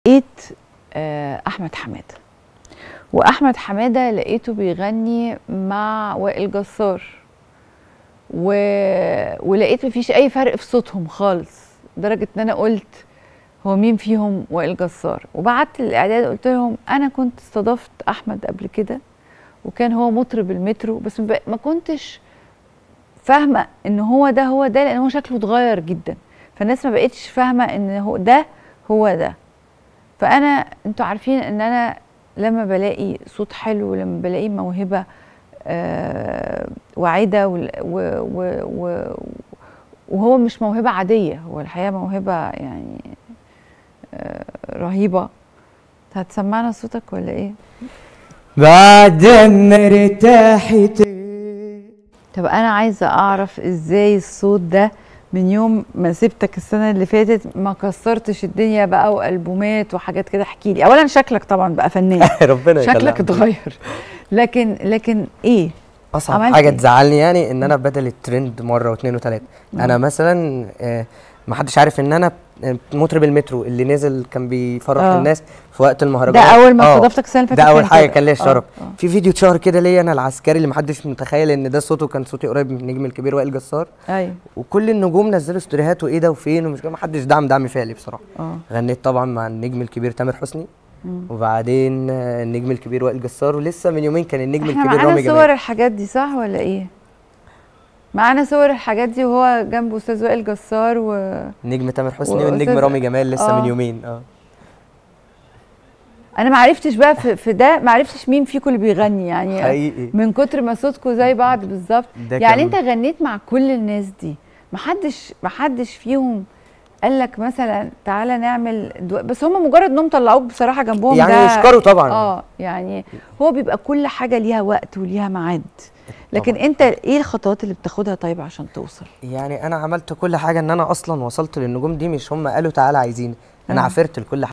لقيت آه، احمد حماده واحمد حماده لقيته بيغني مع وائل جسار و... ولقيت مفيش اي فرق في صوتهم خالص لدرجه ان انا قلت هو مين فيهم وائل جسار وبعت للاعداد قلت لهم انا كنت استضفت احمد قبل كده وكان هو مطرب المترو بس ما ب- ما كنتش فاهمه ان هو ده هو ده لان هو شكله اتغير جدا فالناس ما بقتش فاهمه ان هو ده هو ده فانا انتوا عارفين ان انا لما بلاقي صوت حلو لما بلاقي موهبه آه واعده وال- و- و- و- وهو مش موهبه عاديه هو الحقيقه موهبه يعني آه رهيبه هتسمعنا صوتك ولا ايه بعد ما ارتحت طب انا عايزه اعرف ازاي الصوت ده من يوم ما سبتك السنه اللي فاتت ما كسرتش الدنيا بقى والبومات وحاجات كده احكي لي اولا شكلك طبعا بقى فنان ربنا شكلك يخليك اتغير لكن لكن ايه اصعب عملت حاجه إيه؟ تزعلني يعني ان انا بدل الترند مره واثنين وثلاثه انا مثلا آه، ما حدش عارف ان انا مطرب المترو اللي نزل كان بيفرح آه. الناس في وقت ده المهرجان اول ما آه، استضفتك السنه اللي فاتت ده اول حاجه كده. كان ليا آه، الشرف آه. في فيديو اتشهر كده ليا انا العسكري اللي محدش متخيل ان ده صوته كان صوتي قريب من النجم الكبير وائل جسار ايوه وكل النجوم نزلوا ستوريهات وايه ده وفين ومش ما حدش دعم دعم فعلي بصراحه اه غنيت طبعا مع النجم الكبير تامر حسني مم. وبعدين آه، النجم الكبير وائل جسار ولسه من يومين كان النجم احنا الكبير معانا رامي جمال صور الحاجات دي صح ولا ايه معانا صور الحاجات دي وهو جنبه استاذ وائل جسار و نجم تامر حسني وأستاذ- والنجم رامي جمال لسه آه. من يومين اه انا ما عرفتش بقى في, في ده ما عرفتش مين فيكم اللي بيغني يعني حقيقي من كتر ما صوتكم زي بعض بالظبط ده يعني كان- انت غنيت مع كل الناس دي محدش محدش فيهم قال لك مثلا تعالى نعمل دو... بس هم مجرد انهم طلعوك بصراحه جنبهم يعني ده يشكروا طبعا اه يعني هو بيبقى كل حاجه ليها وقت وليها ميعاد لكن طبعاً. انت ايه الخطوات اللي بتاخدها طيب عشان توصل يعني انا عملت كل حاجه ان انا اصلا وصلت للنجوم دي مش هم قالوا تعالى عايزين انا مم. عافرت لكل